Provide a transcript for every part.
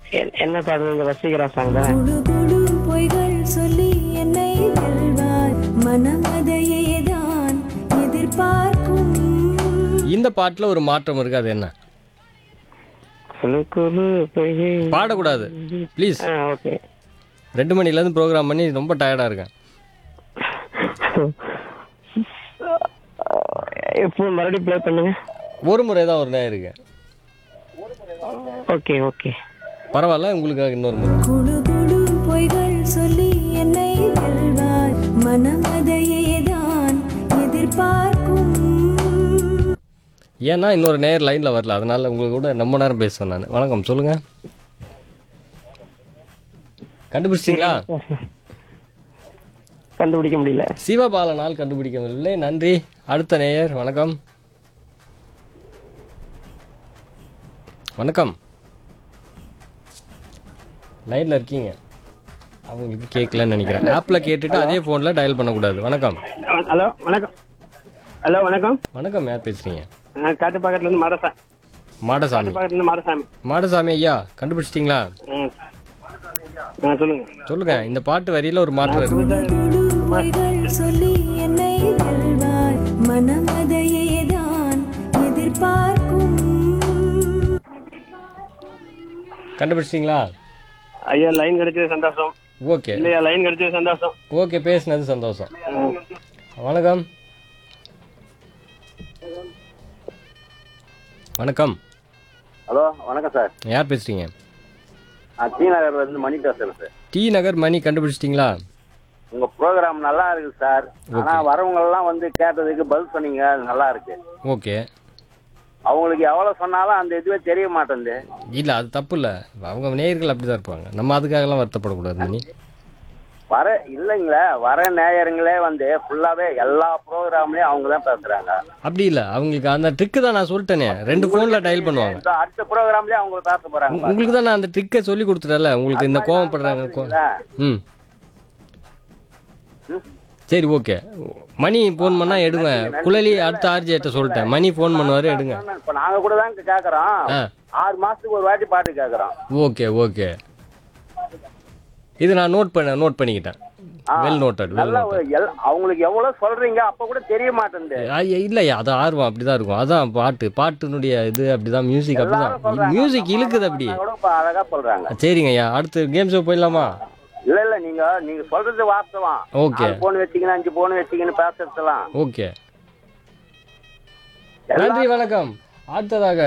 எ- என்ன பாடல் இந்த வசீகரா சாங் தான் குழு குழு பொய்கள் சொல்லி என்னை வெல்வார் மனம் அதையேதான் எதிர்பார்க்கும் இந்த பாட்டில் ஒரு மாற்றம் இருக்கு அது என்ன குழு குழு பொய்கை பாடக்கூடாது ப்ளீஸ் ஆ ஓகே ரெண்டு மணிலேருந்து ப்ரோக்ராம் பண்ணி ரொம்ப டயர்டாக இருக்கேன் இப்போ மறுபடியும் ப்ளே பண்ணுங்க ஒரு முறை தான் ஒரு நேரம் இருக்கு ஓகே ஓகே பரவாயில்ல உங்களுக்காக இன்னொரு முறை குழு குழு பொய்கள் சொல்லி என்னை வெல்வார் மனம் அதையேதான் எதிர்பார்க்கும் ஏன்னா இன்னொரு நேர் லைனில் வரல அதனால உங்களுக்கு கூட ரொம்ப நேரம் பேசுவேன் நான் வணக்கம் சொல்லுங்க கண்டுபிடிச்சிங்களா கண்டுபிடிக்க முடியல சிவபாலனால் கண்டுபிடிக்கவில்லை நன்றி அடுத்த நேயர் வணக்கம் வணக்கம் லைனில் இருக்கீங்க அவங்களுக்கு கேட்கலன்னு நினைக்கிறேன் ஆப்பில் கேட்டுட்டு அதே ஃபோனில் டயல் பண்ணக்கூடாது வணக்கம் ஹலோ வணக்கம் ஹலோ வணக்கம் வணக்கம் யார் பேசுறீங்க நான் காட்டு பக்கத்துல இருந்து மாடசா மாடசாமி பக்கத்துல இருந்து மாடசாமி மாடசாமி ஐயா கண்டுபிடிச்சிட்டிங்களா ஆ. ஆ சொல்லுங்க சொல்லுங்க இந்த பாட்டு வரியில ஒரு மாற்றம் இருக்கு குழு பொய்கள் சொல்லி என்னை வெல்வார் மனம் அதையேதான் எதிர்பார்க்கும் கண்டுபிடிச்சிட்டிங்களா ஐயா லைன் கிடைச்சது சந்தோஷம் ஓகே இல்லையா லைன் கிடைச்சது சந்தோஷம் ஓகே பேசுனது சந்தோஷம் வணக்கம் வணக்கம் ஹலோ வணக்கம் சார் யார் பேசுறீங்க நான் டி நகர்ல இருந்து மணி பேசுறேன் சார் டி நகர் மணி கண்டுபிடிச்சிட்டிங்களா உங்க ப்ரோக்ராம் நல்லா இருக்கு சார் ஆனா வரவங்க எல்லாம் வந்து கேட்டதுக்கு பதில் சொன்னீங்க அது நல்லா இருக்கு ஓகே அவங்களுக்கு எவ்வளவு சொன்னாலும் அந்த இதுவே தெரிய மாட்டேங்குது இல்லை அது தப்பு இல்லை அவங்க நேயர்கள் அப்படி தான் இருப்பாங்க நம்ம அதுக்காகலாம் வருத்தப்படக்கூடாது மணி வர இல்லைங்களே வர நேயருங்களே வந்து ஃபுல்லாவே எல்லா ப்ரோக்ராம்லயும் அவங்க தான் பேசுறாங்க அப்படி இல்லை அவங்களுக்கு அந்த ட்ரிக்கு தான் நான் சொல்லிட்டேனே ரெண்டு ஃபோனில் டயல் பண்ணுவாங்க இந்த அடுத்த ப்ரோக்ராம்லயே அவங்க பேச போறாங்க உ- உங்களுக்கு தான் நான் அந்த ட்ரிக்கை சொல்லி கொடுத்துட்டேன்ல உங்களுக்கு இந்த கோவப்படுறாங்க கோ- ம் சரி ஓகே மணி ஃபோன் பண்ணால் எடுங்க குழலி அடுத்த ஆர்ஜிட்ட சொல்லிட்டேன் மணி ஃபோன் பண்ணுவார் எடுங்க இப்ப நாங்க கூட தான் கேக்குறோம் ஆ ஆறு மாசத்துக்கு ஒரு வாட்டி பாட்டு கேக்குறோம் ஓகே ஓகே இது நான் நோட் பண்ண நோட் பண்ணிக்கிட்டேன் வெல் நோட்டட் வெல் நல்லா நோட்டட் ஒரு எல்- அவங்களுக்கு எவ்வளவு சொல்றீங்க அப்ப கூட தெரிய மாட்டேங்குது இல்லையா அது ஆர்வம் அப்படிதான் இருக்கும் அதான் பாட்டு பாட்டினுடைய இது அப்படிதான் மியூசிக் எல்லாரும் அப்படிதான் சொல்றாங்க. மியூசிக் இழுக்குது அப்படி கூட இப்ப அழகா சொல்றாங்க சரிங்க ஐயா அடுத்து கேம் ஷோ போயிடலாமா இல்ல இல்ல நீங்க நீங்க சொல்றது வாஸ்தவம் ஓகே நாலு போன் வச்சீங்கன்னா அஞ்சு போன் வச்சீங்கன்னு பேசுறதுலாம் ஓகே நன்றி வணக்கம் அடுத்ததாக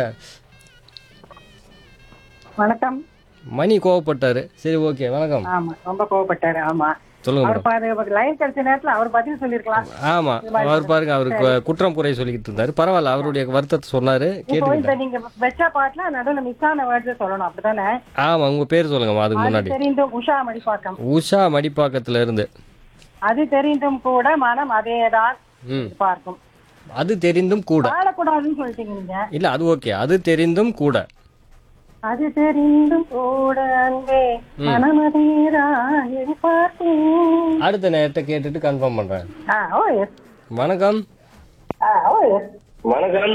வணக்கம் மணி கோவப்பட்டாரு சரி ஓகே வணக்கம் ஆமா ரொம்ப கோவப்பட்டாரு ஆமா சொல்லுங்க அவர் மேடம் பாரு லைன் கிடைச்ச நேரத்துல அவர் பதில் சொல்லிருக்கலாம் ஆமா அவர் பாருங்க அவருக்கு குற்றம் குறை சொல்லிக்கிட்டு இருந்தாரு பரவாயில்ல அவருடைய வருத்தத்தை சொன்னாரு இப்போ கேட்டுக்கிட்டேன் இந்த நீங்க வச்ச பாட்டுல நடுவுல மிஸ் ஆன வேர்ட்ஸ் சொல்லணும் அப்படிதானே ஆமா உங்க பேர் சொல்லுங்கம்மா அதுக்கு அது முன்னாடி தெரிந்தும் உஷா மடிப்பாக்கம் உஷா மடிப்பாக்கத்துல இருந்து அது தெரிந்தும் கூட மனம் அதேதான் ம் பார்க்கும் அது தெரிந்தும் கூட வாழக்கூடாதுன்னு சொல்லிட்டீங்க நீங்க இல்ல அது ஓகே அது தெரிந்தும் கூட அது தெரிந்தும் கூட அன்பே மனம் அதேதான் எதிர்பார்க்கும் அடுத்த நேரத்தை கேட்டுட்டு கன்ஃபார்ம் பண்றேன் ஆ ஓ எஸ் வணக்கம் ஆ ஓ எஸ் வணக்கம்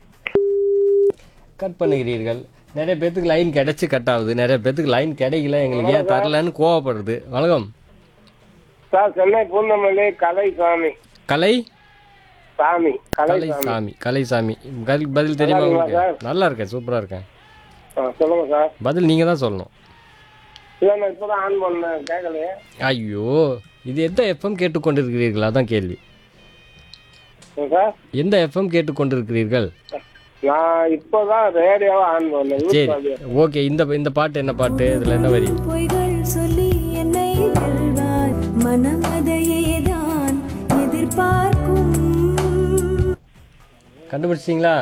கட் பண்ணுகிறீர்கள் நிறைய பேத்துக்கு லைன் கிடைச்சு கட் ஆகுது நிறைய பேத்துக்கு லைன் கிடைக்கல எங்களுக்கு ஏன் தரலன்னு கோவப்படுறது வணக்கம் சார் சென்னை பூந்தமல்லி கலை சாமி கலை சாமி கலை கலை சாமி கலை சாமி பதில் பதில் தெரியுமா உங்களுக்கு நல்லா இருக்கேன் சூப்பரா இருக்கேன் ஆ, சொல்லுங்க சார் பதில் நீங்க தான் சொல்லணும் இல்லை நான் இப்போதான் ஆன் பண்ணேன் கேட்கலையே ஐயோ இது எந்த எஃப்எம் கேட்டுக்கொண்டிருக்கிறீர்கள் அதான் கேள்வி ஏன் சார் எந்த எஃப்எம் கேட்டுக்கொண்டிருக்கிறீர்கள் நான் இப்போதான் ரேடியோவை ஆன் பண்ணேன் சரி யூஸ் ஓகே இந்த இந்த பாட்டு என்ன பாட்டு இதுல என்ன வரி பொய்கள் சொல்லி என்னை வெல்வார் மனம் அதையேதான் எதிர்பார்க்கும் கண்டுபிடிச்சிங்களா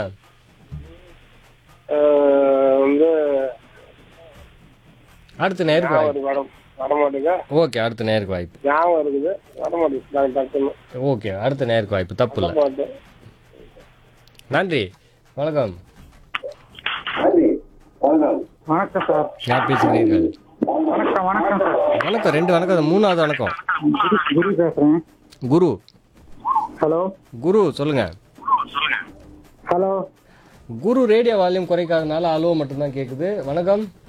வந்து அடுத்த நேருக்கு வாய்ப்பு ஒரு வர வரமாட்டேங்க ஓகே அடுத்த நேருக்கு வாய்ப்பு ஞாபகம் இருக்குது வரமாட்டேங்குது டக்குன்னு ஓகே அடுத்த நேருக்கு வாய்ப்பு தப்பு இல்லை பாட்டு நன்றி வணக்கம் வணக்கம் சார் யார் பேசுகிறீர்கள் வணக்கம் வணக்கம் சார் வணக்கம் ரெண்டு வணக்கம் மூணாவது வணக்கம் குரு பேசுறேன் குரு ஹலோ குரு சொல்லுங்க ஹலோ குரு ரேடியோ வால்யூம் குறைக்காதனால அலோ மட்டும்தான் கேட்குது வணக்கம்